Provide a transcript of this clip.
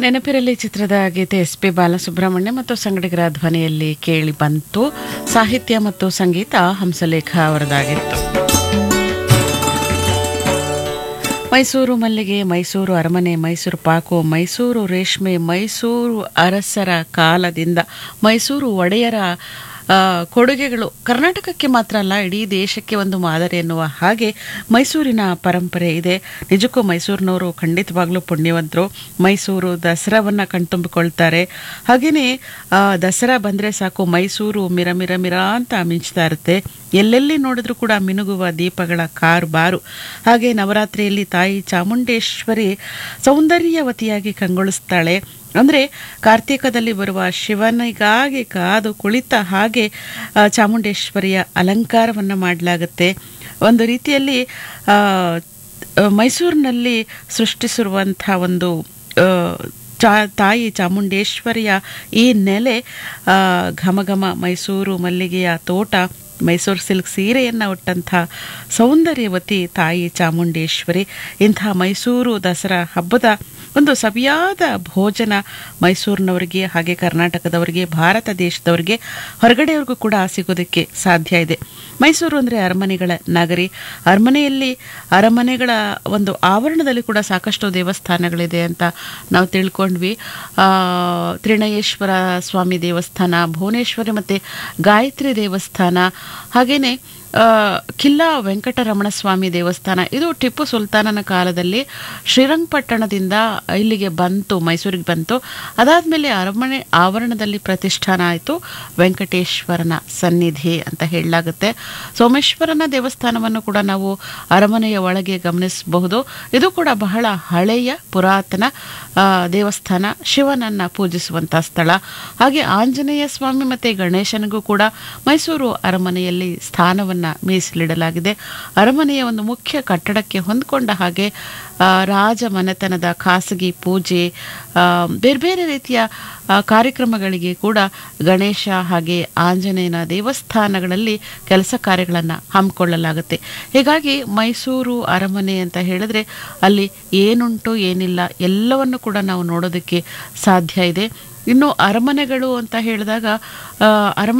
ನೆನಪಿರಲಿ ಚಿತ್ರದ ಗೀತೆ S P Balasubramanya ಮತ್ತು ಸಂಗಡಿಗರ ಧ್ವನಿಯಲ್ಲಿ ಕೇಳಿ ಬಂತು ಸಾಹಿತ್ಯ ಮತ್ತು ಸಂಗೀತ ಹಂಸಲೇಖ ಅವರದಾಗಿತ್ತು ಮೈಸೂರು ಮಲ್ಲಿಗೆ ಮೈಸೂರು ಅರಮನೆ ಮೈಸೂರು ಪಾಕು ಮೈಸೂರು ರೇಷ್ಮೆ ಮೈಸೂರು ಅರಸರ ಕಾಲದಿಂದ ಮೈಸೂರು ಒಡೆಯರ ಆ, ಕೊಡುಗೆಗಳು ಕರ್ನಾಟಕಕ್ಕೆ ಮಾತ್ರ ಅಲ್ಲ ಇಡೀ ದೇಶಕ್ಕೆ ಒಂದು ಮಾದರಿ ಎನ್ನುವ ಹಾಗೆ ಮೈಸೂರಿನ ಪರಂಪರೆ ಇದೆ ನಿಜಕ್ಕೂ ಮೈಸೂರಿನವರು ಖಂಡಿತವಾಗ್ಲೂ ಪುಣ್ಯವಂತರು ಮೈಸೂರು ದಸರಾವನ್ನ ಕಣ್ತುಂಬಿಕೊಳ್ತಾರೆ ಹಾಗೆಯೇ ಆ, ದಸರಾ ಬಂದರೆ ಸಾಕು ಮೈಸೂರು ಮಿರ ಮಿರ ಮಿರ ಅಂತ ಮಿಂಚ್ತಾ ಇರುತ್ತೆ ಎಲ್ಲೆಲ್ಲಿ ನೋಡಿದ್ರೂ ಕೂಡ ಮಿನುಗುವ ದೀಪಗಳ ಕಾರುಬಾರು ಹಾಗೆ ನವರಾತ್ರಿಯಲ್ಲಿ ತಾಯಿ ಚಾಮುಂಡೇಶ್ವರಿ ಸೌಂದರ್ಯವತಿಯಾಗಿ ಕಂಗೊಳಿಸ್ತಾಳೆ ಅಂದರೆ ಕಾರ್ತೀಕದಲ್ಲಿ ಬರುವ ಶಿವನಿಗಾಗಿ ಕಾದು ಕುಳಿತ ಹಾಗೆ ಆ, ಚಾಮುಂಡೇಶ್ವರಿಯ ಅಲಂಕಾರವನ್ನು ಮಾಡಲಾಗುತ್ತೆ ಒಂದು ರೀತಿಯಲ್ಲಿ ಆ, ಆ, ಮೈಸೂರಿನಲ್ಲಿ ಸೃಷ್ಟಿಸಿರುವಂಥ ಒಂದು ಆ, ಚಾ ತಾಯಿ ಚಾಮುಂಡೇಶ್ವರಿಯ ಈ ನೆಲೆ ಆ, ಘಮ ಘಮ ಮೈಸೂರು ಮಲ್ಲಿಗೆಯ ತೋಟ ಮೈಸೂರು ಸಿಲ್ಕ್ ಸೀರೆಯನ್ನು ಉಟ್ಟಂಥ ಸೌಂದರ್ಯವತಿ ತಾಯಿ ಚಾಮುಂಡೇಶ್ವರಿ ಇಂಥ ಮೈಸೂರು ದಸರಾ ಹಬ್ಬದ ಒಂದು ಸವಿಯಾದ ಭೋಜನ ಮೈಸೂರಿನವರಿಗೆ ಹಾಗೆ ಕರ್ನಾಟಕದವರಿಗೆ ಭಾರತ ದೇಶದವರಿಗೆ ಹೊರಗಡೆಯವ್ರಿಗೂ ಕೂಡ ಸಿಗೋದಕ್ಕೆ ಸಾಧ್ಯ ಇದೆ ಮೈಸೂರು ಅಂದರೆ ಅರಮನೆಗಳ ನಗರಿ ಅರಮನೆಯಲ್ಲಿ ಅರಮನೆಗಳ ಒಂದು ಆವರಣದಲ್ಲಿ ಕೂಡ ಸಾಕಷ್ಟು ದೇವಸ್ಥಾನಗಳಿದೆ ಅಂತ ನಾವು ತಿಳ್ಕೊಂಡ್ವಿ ಆ, ತ್ರಿಣಯೇಶ್ವರ ಸ್ವಾಮಿ ದೇವಸ್ಥಾನ ಭುವನೇಶ್ವರಿ ಮತ್ತು ಗಾಯತ್ರಿ ದೇವಸ್ಥಾನ ಹಾಗೆಯೇ ಆ, ಕಿಲ್ಲಾ ವೆಂಕಟರಮಣ ಸ್ವಾಮಿ ದೇವಸ್ಥಾನ ಇದು ಟಿಪ್ಪು ಸುಲ್ತಾನನ ಕಾಲದಲ್ಲಿ ಶ್ರೀರಂಗಪಟ್ಟಣದಿಂದ ಇಲ್ಲಿಗೆ ಬಂತು ಮೈಸೂರಿಗೆ ಬಂತು ಅದಾದಮೇಲೆ ಅರಮನೆ ಆವರಣದಲ್ಲಿ ಪ್ರತಿಷ್ಠಾನ ಆಯಿತು ವೆಂಕಟೇಶ್ವರನ ಸನ್ನಿಧಿ ಅಂತ ಹೇಳಲಾಗುತ್ತೆ ಸೋಮೇಶ್ವರನ ದೇವಸ್ಥಾನವನ್ನು ಕೂಡ ನಾವು ಅರಮನೆಯ ಒಳಗೆ ಗಮನಿಸಬಹುದು ಇದು ಕೂಡ ಬಹಳ ಹಳೆಯ ಪುರಾತನ ಆ, ದೇವಸ್ಥಾನ ಶಿವನನ್ನ ಪೂಜಿಸುವಂಥ ಸ್ಥಳ ಹಾಗೆ ಆಂಜನೇಯ ಸ್ವಾಮಿ ಮತ್ತು ಗಣೇಶನಿಗೂ ಕೂಡ ಮೈಸೂರು ಅರಮನೆಯಲ್ಲಿ ಸ್ಥಾನವನ್ನು ಮೀಸಲಿಡಲಾಗಿದೆ ಅರಮನೆಯ ಒಂದು ಮುಖ್ಯ ಕಟ್ಟಡಕ್ಕೆ ಹೊಂದಿಕೊಂಡ ಹಾಗೆ ಆ, ರಾಜ ಮನೆತನದ ಖಾಸಗಿ ಪೂಜೆ ಆ, ಬೇರೆ ಬೇರೆ ರೀತಿಯ ಆ, ಕಾರ್ಯಕ್ರಮಗಳಿಗೆ ಕೂಡ ಗಣೇಶ ಹಾಗೆ ಆಂಜನೇಯನ ದೇವಸ್ಥಾನಗಳಲ್ಲಿ ಕೆಲಸ ಕಾರ್ಯಗಳನ್ನು ಹಮ್ಮಿಕೊಳ್ಳಲಾಗುತ್ತೆ ಹೀಗಾಗಿ ಮೈಸೂರು ಅರಮನೆ ಅಂತ ಹೇಳಿದ್ರೆ ಅಲ್ಲಿ ಏನುಂಟು ಏನಿಲ್ಲ ಎಲ್ಲವನ್ನು ಕೂಡ ನಾವು ನೋಡೋದಕ್ಕೆ ಸಾಧ್ಯ ಇದೆ ಇನ್ನು ಅರಮನೆಗಳು ಅಂತ ಹೇಳಿದಾಗ ಆ, ಅರಮನೆ